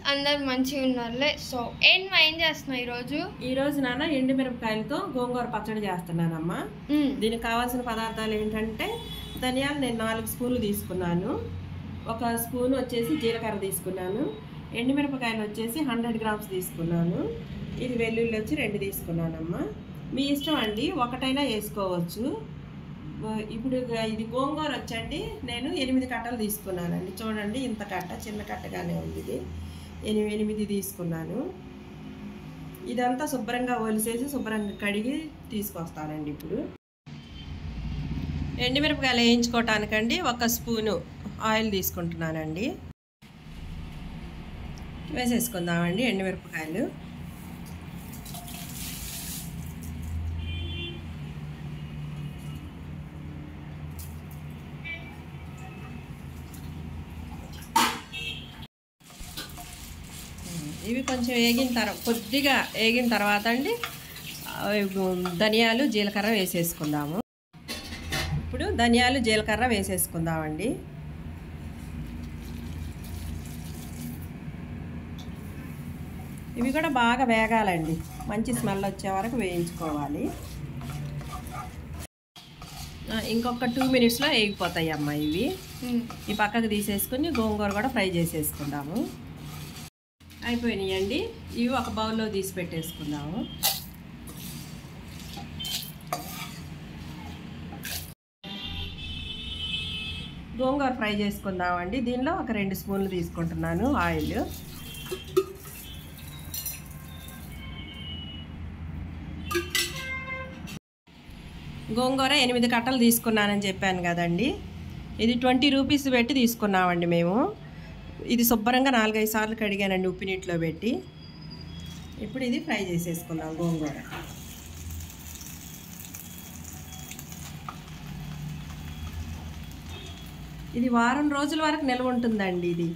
అందరు మంచిగా ఉన్నారులే సో ఏం మా ఏం చేస్తున్నావు ఈరోజు ఈ రోజు నాన్న ఎండుమిరపకాయలతో గోంగూర పచ్చడి చేస్తున్నానమ్మా మ్మ్. దీనికి కావాల్సిన పదార్థాలు ఏంటంటే ధనియాలు నేను నాలుగు స్పూన్లు తీసుకున్నాను ఒక స్పూన్ వచ్చేసి జీలకర్ర తీసుకున్నాను ఎండుమిరపకాయలు వచ్చేసి హండ్రెడ్ గ్రామ్స్ తీసుకున్నాను ఇది వెల్లుల్లి వచ్చి రెండు తీసుకున్నానమ్మా మీ ఇష్టం అండి ఒకటైనా వేసుకోవచ్చు ఓ- ఇప్పుడు ఇక ఇది గోంగూర వచ్చండి నేను ఎనిమిది కట్టలు తీసుకున్నానండి చూడండి ఇంత కట్ట చిన్న కట్టగానే ఉంది ఇది ఎనిమిది ఎనిమిది తీసుకున్నాను ఇదంతా శుభ్రంగా ఒలిసేసి శుభ్రంగా కడిగి తీసుకొస్తానండి ఇప్పుడు ఎండుమిరపకాయలు వేయించుకోవటానికండి ఒక స్పూను ఆయిల్ తీసుకుంటున్నానండి వేసేసుకుందామండి ఎండుమిరపకాయలు ఇవి కొంచెం వేగిన తర్వాత కొద్దిగా వేగిన తర్వాత అండి ఆ, ధనియాలు జీలకర్ర వేసేసుకుందాము ఇప్పుడు ధనియాలు జీలకర్ర వేసేసుకుందామండి ఇవి కూడా బాగా వేగాలండి మంచి స్మెల్ వచ్చే వరకు వేయించుకోవాలి ఆ, ఇంకొక టూ మినిట్స్లో వేగిపోతాయి అమ్మ ఇవి మ్మ్. ఈ పక్కకు తీసేసుకుని గోంగూర కూడా ఫ్రై చేసేసుకుందాము అయిపోయినాయండి ఇవి ఒక బౌల్లో తీసి పెట్టేసుకుందాము గోంగూర ఫ్రై చేసుకుందామండి దీనిలో ఒక రెండు స్పూన్లు తీసుకుంటున్నాను ఆయిల్ గోంగూర ఎనిమిది కట్టలు తీసుకున్నానని చెప్పాను కదండి ఇది ట్వంటీ రూపీస్ పెట్టి తీసుకున్నామండి మేము ఇది శుభ్రంగా నాలుగైదు సార్లు కడిగానండి ఉప్పు నీటిలో పెట్టి ఇప్పుడు ఇది ఫ్రై చేసేసుకుందాం గోంగూర ఇది వారం రోజుల వరకు నిల్వ ఉంటుందండి ఇది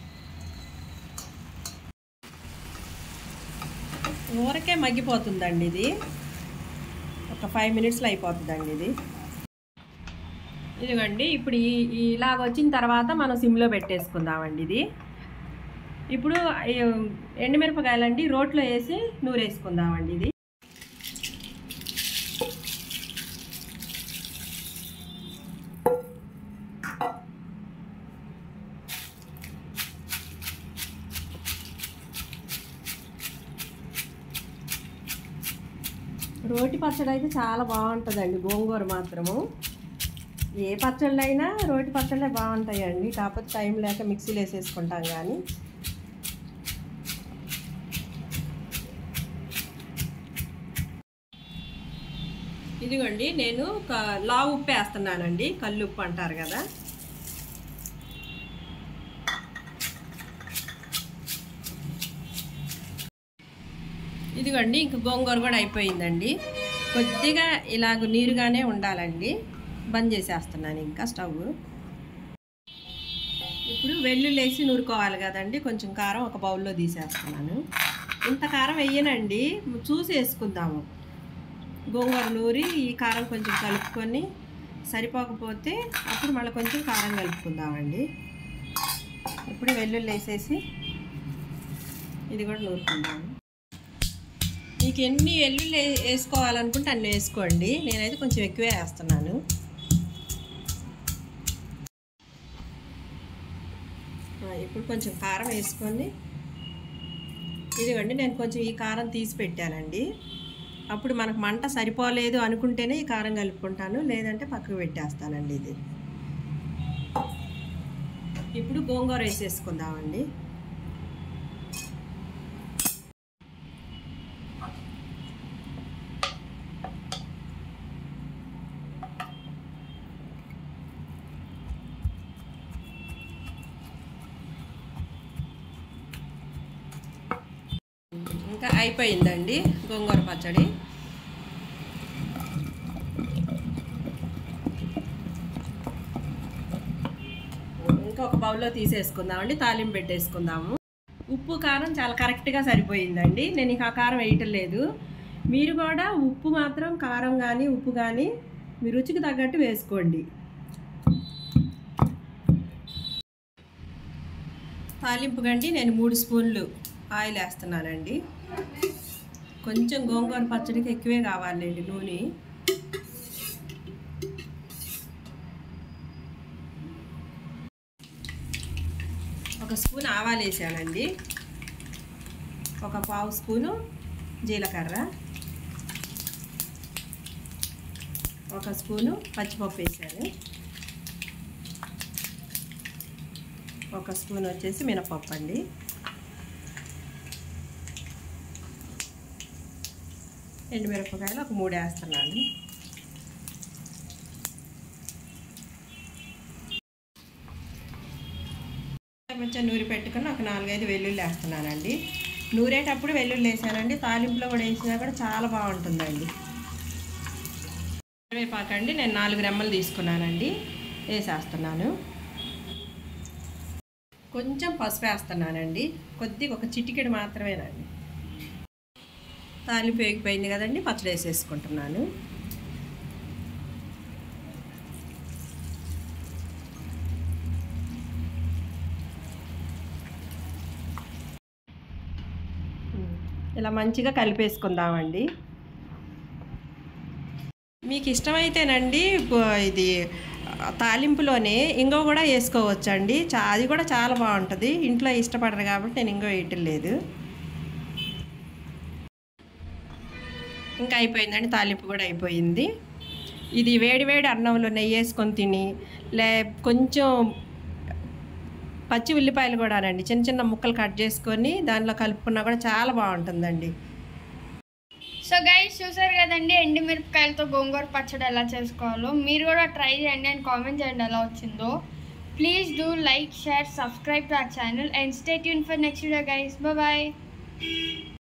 ఊరకే మగ్గిపోతుందండి ఇది ఒక ఫైవ్ మినిట్స్లో అయిపోతుందండి ఇది ఇదిగోండి ఇప్పుడు ఈ ఈ- ఇలాగ వచ్చిన తర్వాత మనం సిమ్లో పెట్టేసుకుందామండి ఇది ఇప్పుడు ఈ ఎండుమిరపకాయలండి రోట్లో వేసి నూరేసుకుందామండి ఇది రోటి పచ్చడి అయితే చాలా బాగుంటుందండి గోంగూర మాత్రము ఏ పచ్చళ్ళు అయినా రోటి పచ్చళ్ళే బాగుంటాయండి కాకపోతే టైం లేక మిక్సీలో వేసేసుకుంటాం కానీ ఇదిగోండి నేను ఒక లావు ఉప్పు వేస్తున్నానండి కళ్ళు ఉప్పు అంటారు కదా ఇదిగోండి ఇంక గోంగూర కూడా అయిపోయిందండి కొద్దిగా ఇలాగ నీరుగానే ఉండాలండి బంద్ చేసేస్తున్నాను ఇంకా స్టవ్ ఇప్పుడు వెల్లుల్లి వేసి నూరుకోవాలి కదండి కొంచెం కారం ఒక బౌల్లో తీసేస్తున్నాను ఇంత కారం వేయనండి చూసి వేసుకుందాము గోంగూర నూరి ఈ కారం కొంచెం కలుపుకొని సరిపోకపోతే అప్పుడు మళ్ళీ కొంచెం కారం కలుపుకుందామండి ఇప్పుడు వెల్లుల్లి వేసేసి ఇది కూడా నూరుకుందాము మీకు ఎన్ని వెల్లుల్లి వే- వేసుకోవాలనుకుంటే అన్ని వేసుకోండి నేనైతే కొంచెం ఎక్కువే వేస్తున్నాను ఆ, ఇప్పుడు కొంచెం కారం వేసుకొని ఇదిగోండి నేను కొంచెం ఈ కారం తీసి పెట్టానండి అప్పుడు మనకు మంట సరిపోలేదు అనుకుంటేనే ఈ కారం కలుపుకుంటాను లేదంటే పక్కకు పెట్టేస్తానండి ఇది ఇప్పుడు గోంగూర వేసేసుకుందామండి ఇంకా అయిపోయిందండి గోంగూర పచ్చడి ఇంకా ఒక బౌల్లో తీసేసుకుందామండి తాలింపు పెట్టేసుకుందాము ఉప్పు కారం చాలా కరెక్ట్గా సరిపోయిందండి నేను ఇక ఆ కారం వేయటం లేదు మీరు కూడా ఉప్పు మాత్రం కారం కానీ ఉప్పు కానీ మీ రుచికి తగ్గట్టు వేసుకోండి తాలింపు గండి నేను మూడు స్పూన్లు ఆయిల్ వేస్తున్నానండి కొంచెం గోంగూర పచ్చడికి ఎక్కువే కావాలండి నూనె ఒక స్పూన్ ఆవాలు వేసానండి ఒక పావు స్పూను జీలకర్ర ఒక స్పూను పచ్చిపప్పు వేసాను ఒక స్పూన్ వచ్చేసి మినపప్పు అండి ఎండుమిరపకాయలు ఒక మూడు వేస్తున్నాను కొంచెం నూరి పెట్టుకుని ఒక నాలుగైదు వెల్లుల్లి వేస్తున్నానండి నూరేటప్పుడు వెల్లుల్లి వేసానండి తాలింపులో కూడా వేసినా కూడా చాలా బాగుంటుందండి కరివేపాకండి నేను నాలుగు రెమ్మలు తీసుకున్నానండి వేసేస్తున్నాను కొంచెం పసుపు వేస్తున్నానండి కొద్దిగా ఒక చిటికెడు మాత్రమేనండి తాలింపు వేగిపోయింది కదండి పచ్చడి వేసేసుకుంటున్నాను ఇలా మంచిగా కలిపేసుకుందామండి మీకు ఇష్టమైతేనండి బ- ఇది ఆ, తాలింపులోనే ఇంగో కూడా వేసుకోవచ్చండి చా అది కూడా చాలా బాగుంటుంది ఇంట్లో ఇష్టపడరు కాబట్టి నేను ఇంగో వేయటం లేదు ఇంకా అయిపోయిందండి తాలింపు కూడా అయిపోయింది ఇది వేడి వేడి అన్నంలో నెయ్యి వేసుకొని తిని లే కొంచెం పచ్చి ఉల్లిపాయలు కూడానండి చిన్న చిన్న ముక్కలు కట్ చేసుకొని దానిలో కలుపుకున్నా కూడా చాలా బాగుంటుందండి సో గైస్ చూసారు కదండి ఎండుమిరపకాయలతో గోంగూర పచ్చడి ఎలా చేసుకోవాలో మీరు కూడా ట్రై చేయండి అండ్ కామెంట్ చేయండి ఎలా వచ్చిందో please do like share subscribe to our channel and stay tune for next video guys bye